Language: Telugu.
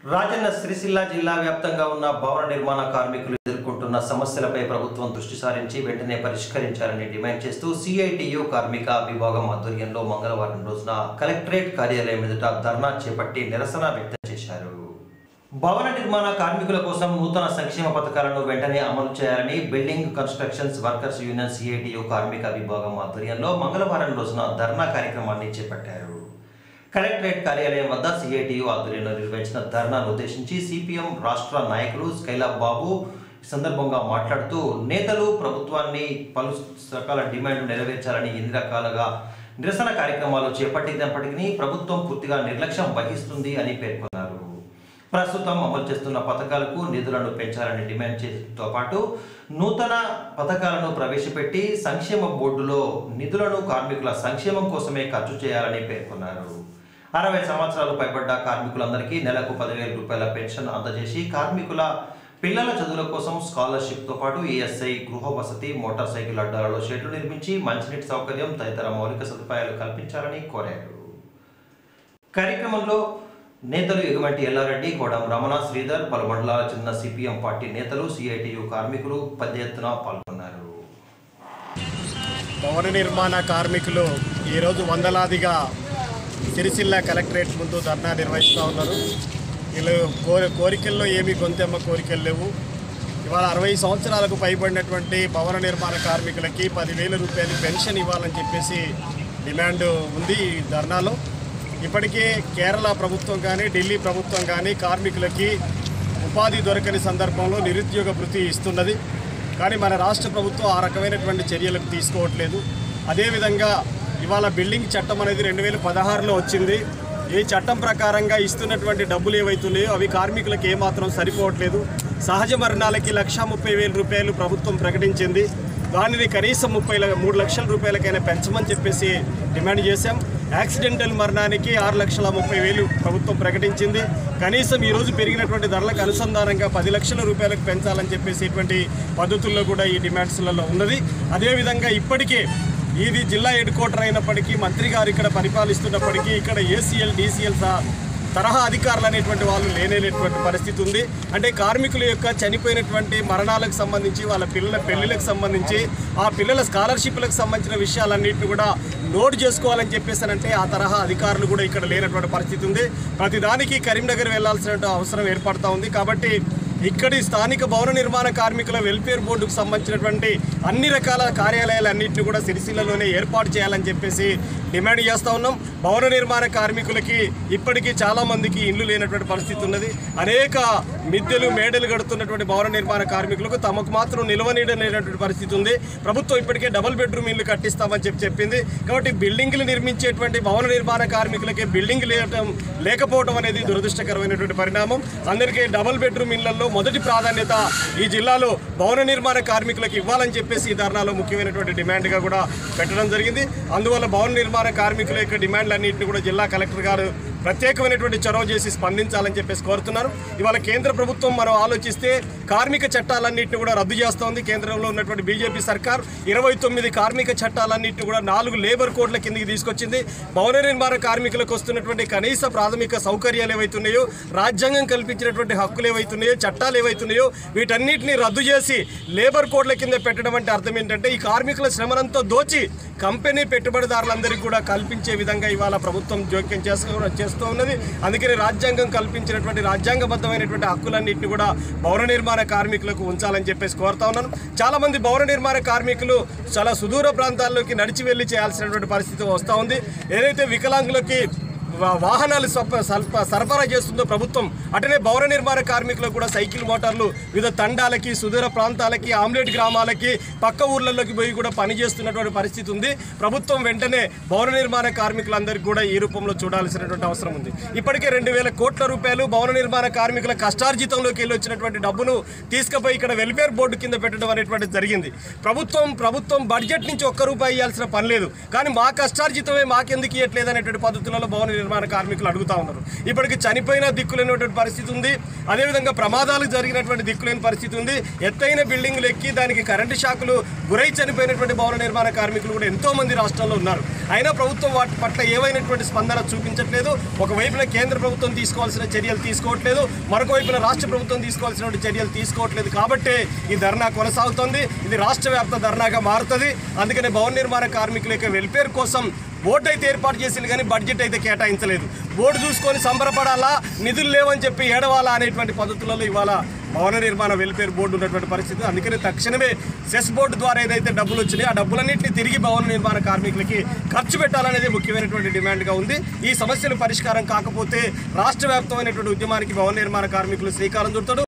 రాజన్న సిరిసిల్ల జిల్లా వ్యాప్తంగా ఉన్న భవన నిర్మాణ కార్మికులు ఎదుర్కొంటున్న సమస్యలపై ప్రభుత్వం దృష్టి సారించి వెంటనే పరిష్కరించాలని డిమాండ్ చేస్తూ సిఐటియు కార్మిక విభాగం ఆధ్వర్యంలో మంగళవారం రోజున కలెక్టరేట్ కార్యాలయం ఎదుట ధర్నా చేపట్టి నిరసన వ్యక్తం చేశారు భవన నిర్మాణ కార్మికుల కోసం నూతన సంక్షేమ పథకాలను వెంటనే అమలు చేయాలని building constructions workers union CITU కార్మిక విభాగం ఆధ్వర్యంలో మంగళవారం రోజున ధర్నా కార్యక్రమాన్ని చేపట్టారు కలెక్టరేట్ కార్యాలయం వద్ద సిఐటియు ఆధ్వర్యంలో నిర్వహించిన ధర్నాను ఉద్దేశించి సిపిఎం రాష్ట్ర నాయకులు స్కైలాబ్ బాబు ఈ సందర్భంగా మాట్లాడుతూ నేతలు ప్రభుత్వాన్ని పలు రకాల డిమాండ్లు నెరవేర్చాలని ఎన్ని రకాలుగా నిరసన కార్యక్రమాలు చేపట్టినప్పటికీ ప్రభుత్వం పూర్తిగా నిర్లక్ష్యం వహిస్తుంది అని పేర్కొన్నారు ప్రస్తుతం అమలు చేస్తున్న పథకాలకు నిధులను పెంచాలని డిమాండ్ చేయడంతో పాటు నూతన పథకాలను ప్రవేశపెట్టి సంక్షేమ బోర్డులో నిధులను కార్మికుల సంక్షేమం కోసమే ఖర్చు చేయాలని పేర్కొన్నారు అరవై సంవత్సరాలు పైబడ్డ కార్మికులందరికీ నెలకు పదివేల రూపాయల పెన్షన్ అందజేసి కార్మికుల పిల్లల చదువుల కోసం స్కాలర్షిప్తో పాటు ఈఎస్ఐ గృహ వసతి మోటార్ సైకిల్ అడ్డాలలో షెడ్లు నిర్మించి మంచినీటి సౌకర్యం తదితర మౌలిక సదుపాయాలు కల్పించాలని కోరారు కార్యక్రమంలో నేతలు ఎగుమటి ఎల్లారెడ్డి కోడం రమణ శ్రీధర్ పలు మండలాల చెందిన సిపిఎం పార్టీ నేతలు సిఐటియు కార్మికులు పెద్ద ఎత్తున పాల్గొన్నారు భవన నిర్మాణ కార్మికులు ఈరోజు వందలాదిగా సిరిసిల్ల కలెక్టరేట్ ముందు ధర్నా నిర్వహిస్తూ ఉన్నారు వీళ్ళు కోరి కోరికల్లో ఏమీ గొంతెమ్మ కోరికలు లేవు ఇవాళ అరవై సంవత్సరాలకు పైబడినటువంటి భవన నిర్మాణ కార్మికులకి పదివేల రూపాయలు పెన్షన్ ఇవ్వాలని చెప్పేసి డిమాండ్ ఉంది ఈ ధర్నాలో ఇప్పటికే కేరళ ప్రభుత్వం కానీ ఢిల్లీ ప్రభుత్వం కానీ కార్మికులకి ఉపాధి దొరకని సందర్భంలో నిరుద్యోగ భృతి ఇస్తున్నది కానీ మన రాష్ట్ర ప్రభుత్వం ఆ రకమైనటువంటి చర్యలకు తీసుకోవట్లేదు అదేవిధంగా ఇవాళ బిల్డింగ్ చట్టం అనేది రెండు వేల పదహారులో వచ్చింది ఈ చట్టం ప్రకారంగా ఇస్తున్నటువంటి డబ్బులు ఏవైతున్నాయో అవి కార్మికులకు ఏమాత్రం సరిపోవట్లేదు సహజ మరణాలకి లక్ష ముప్పై వేల రూపాయలు ప్రభుత్వం ప్రకటించింది దానిని కనీసం ముప్పై ల- మూడు లక్షల రూపాయలకైనా పెంచమని చెప్పేసి డిమాండ్ చేశాం యాక్సిడెంటల్ మరణానికి ఆరు లక్షల ముప్పై వేలు ప్రభుత్వం ప్రకటించింది కనీసం ఈరోజు పెరిగినటువంటి ధరలకు అనుసంధానంగా పది లక్షల రూపాయలకు పెంచాలని చెప్పేసి ఇటువంటి పద్ధతుల్లో కూడా ఈ డిమాండ్స్లలో ఉన్నది అదేవిధంగా ఇప్పటికే ఇది జిల్లా హెడ్ క్వార్టర్ అయినప్పటికీ మంత్రి గారు ఇక్కడ పరిపాలిస్తున్నప్పటికీ ఇక్కడ ఏసీఎల్ డీసీఎల్ సహా తరహా అధికారులు అనేటువంటి వాళ్ళు లేనేటువంటి పరిస్థితి ఉంది అంటే కార్మికుల యొక్క చనిపోయినటువంటి మరణాలకు సంబంధించి వాళ్ళ పిల్లల పెళ్లిలకు సంబంధించి ఆ పిల్లల స్కాలర్షిప్లకు సంబంధించిన విషయాలన్నింటిని కూడా నోట్ చేసుకోవాలని చెప్పేసానంటే ఆ తరహా అధికారులు కూడా ఇక్కడ లేనటువంటి పరిస్థితి ఉంది ప్రతిదానికి కరీంనగర్ వెళ్లాల్సిన అవసరం ఏర్పడతా ఉంది కాబట్టి ఇక్కడి స్థానిక భవన నిర్మాణ కార్మికుల వెల్ఫేర్ బోర్డుకు సంబంధించినటువంటి అన్ని రకాల కార్యాలయాలన్నింటినీ కూడా సిరిసిల్లలోనే ఏర్పాటు చేయాలని చెప్పేసి డిమాండ్ చేస్తూ ఉన్నాం భవన నిర్మాణ కార్మికులకి ఇప్పటికీ చాలా మందికి ఇల్లు లేనటువంటి పరిస్థితి ఉన్నది అనేక మిద్దెలు మేడలు కడుతున్నటువంటి భవన నిర్మాణ కార్మికులకు తమకు మాత్రం నిలవనీయలేనటువంటి పరిస్థితి ఉంది ప్రభుత్వం ఇప్పటికే డబుల్ బెడ్రూమ్ ఇల్లు కట్టిస్తామని చెప్పి చెప్పింది కాబట్టి బిల్డింగ్లు నిర్మించేటువంటి భవన నిర్మాణ కార్మికులకి బిల్డింగ్ లేవటం లేకపోవడం అనేది దురదృష్టకరమైనటువంటి పరిణామం అందరికీ డబుల్ బెడ్రూమ్ ఇళ్లలో మొదటి ప్రాధాన్యత ఈ జిల్లాలో భవన నిర్మాణ కార్మికులకు ఇవ్వాలని చెప్పేసి ఈ ధర్నాలో ముఖ్యమైనటువంటి డిమాండ్గా కూడా పెట్టడం జరిగింది అందువల్ల భవన నిర్మాణ కార్మికుల యొక్క డిమాండ్లన్నింటినీ కూడా జిల్లా కలెక్టర్ గారు ప్రత్యేకమైనటువంటి చొరవ చేసి స్పందించాలని చెప్పేసి కోరుతున్నారు ఇవాళ కేంద్ర ప్రభుత్వం మనం ఆలోచిస్తే కార్మిక చట్టాలన్నింటినీ కూడా రద్దు చేస్తోంది కేంద్రంలో ఉన్నటువంటి బీజేపీ సర్కార్ ఇరవై తొమ్మిది కార్మిక చట్టాలన్నింటినీ కూడా నాలుగు లేబర్ కోడ్ల కిందకి తీసుకొచ్చింది భవన నిర్మాణ కార్మికులకు వస్తున్నటువంటి కనీస ప్రాథమిక సౌకర్యాలు ఏవైతున్నాయో రాజ్యాంగం కల్పించినటువంటి హక్కులు ఏవైతున్నాయో చట్టాలు ఏవైతున్నాయో వీటన్నిటిని రద్దు చేసి లేబర్ కోడ్ల కింద పెట్టడం అంటే అర్థం ఏంటంటే ఈ కార్మికుల శ్రమనంతా దోచి కంపెనీ పెట్టుబడిదారులందరికీ కూడా కల్పించే విధంగా ఇవాళ ప్రభుత్వం జోక్యం చేస్తూ చేస్తూ ఉన్నది అందుకని రాజ్యాంగం కల్పించినటువంటి రాజ్యాంగబద్ధమైనటువంటి హక్కులన్నింటినీ కూడా భవన నిర్మాణ కార్మికులకు ఉంచాలని చెప్పేసి కోరుతా ఉన్నాను చాలా మంది భవన నిర్మాణ కార్మికులు చాలా సుదూర ప్రాంతాల్లోకి నడిచి వెళ్ళి చేయాల్సినటువంటి పరిస్థితి వస్తూ ఉంది ఏదైతే వికలాంగులకి వా- వాహనాలు స్వప- స్వల్ప సరఫరా చేస్తుందో ప్రభుత్వం అటనే భవన నిర్మాణ కార్మికులకు కూడా సైకిల్ మోటార్లు వివిధ తండాలకి సుదూర ప్రాంతాలకి ఆమ్లెట్ గ్రామాలకి పక్క ఊర్లలోకి పోయి కూడా పనిచేస్తున్నటువంటి పరిస్థితి ఉంది ప్రభుత్వం వెంటనే భవన నిర్మాణ కార్మికులందరికీ కూడా ఈ రూపంలో చూడాల్సినటువంటి అవసరం ఉంది ఇప్పటికే రెండు వేల కోట్ల రూపాయలు భవన నిర్మాణ కార్మికుల కష్టార్జితంలోకి వెళ్ళి వచ్చినటువంటి డబ్బును తీసుకుపోయి ఇక్కడ వెల్ఫేర్ బోర్డు కింద పెట్టడం అనేటువంటి జరిగింది ప్రభుత్వం ప్రభుత్వం బడ్జెట్ నుంచి ఒక్క రూపాయి ఇవ్వాల్సిన పని లేదు కానీ మా కష్టార్జితమే మాకెందుకు ఇవ్వట్లేదు అనేటువంటి పద్ధతులలో భవన నిర్మాణ కార్మికులు అడుగుతా ఉన్నారు ఇప్పటికి చనిపోయిన దిక్కులేనటువంటి పరిస్థితి ఉంది అదేవిధంగా ప్రమాదాలు జరిగినటువంటి దిక్కులేని పరిస్థితి ఉంది ఎత్తైన బిల్డింగ్లు ఎక్కి దానికి కరెంటు షాకులు గురై చనిపోయినటువంటి భవన నిర్మాణ కార్మికులు కూడా ఎంతో మంది రాష్ట్రాల్లో ఉన్నారు అయినా ప్రభుత్వం వాటి పట్ల ఏవైనటువంటి స్పందన చూపించట్లేదు ఒకవైపున కేంద్ర ప్రభుత్వం తీసుకోవాల్సిన చర్యలు తీసుకోవట్లేదు మరొక వైపున రాష్ట్ర ప్రభుత్వం తీసుకోవాల్సిన చర్యలు తీసుకోవట్లేదు కాబట్టి ఈ ధర్నా కొనసాగుతోంది ఇది రాష్ట్ర వ్యాప్త ధర్నాగా మారుతుంది అందుకని భవన నిర్మాణ కార్మికుల యొక్క వెల్ఫేర్ కోసం బోర్డు అయితే ఏర్పాటు చేసింది కానీ బడ్జెట్ అయితే కేటాయించలేదు బోర్డు చూసుకొని సంబరపడాలా నిధులు లేవని చెప్పి ఏడవాలా అనేటువంటి పద్ధతులలో ఇవాళ భవన నిర్మాణ వెల్ఫేర్ బోర్డు ఉన్నటువంటి పరిస్థితి అందుకని తక్షణమే సెస్ బోర్డు ద్వారా ఏదైతే డబ్బులు వచ్చినాయో ఆ డబ్బులన్నింటినీ తిరిగి భవన నిర్మాణ కార్మికులకి ఖర్చు పెట్టాలనేది ముఖ్యమైనటువంటి డిమాండ్గా ఉంది ఈ సమస్యలు పరిష్కారం కాకపోతే రాష్ట్ర వ్యాప్తమైనటువంటి ఉద్యమానికి భవన నిర్మాణ కార్మికులు శ్రీకారం చుడతాడు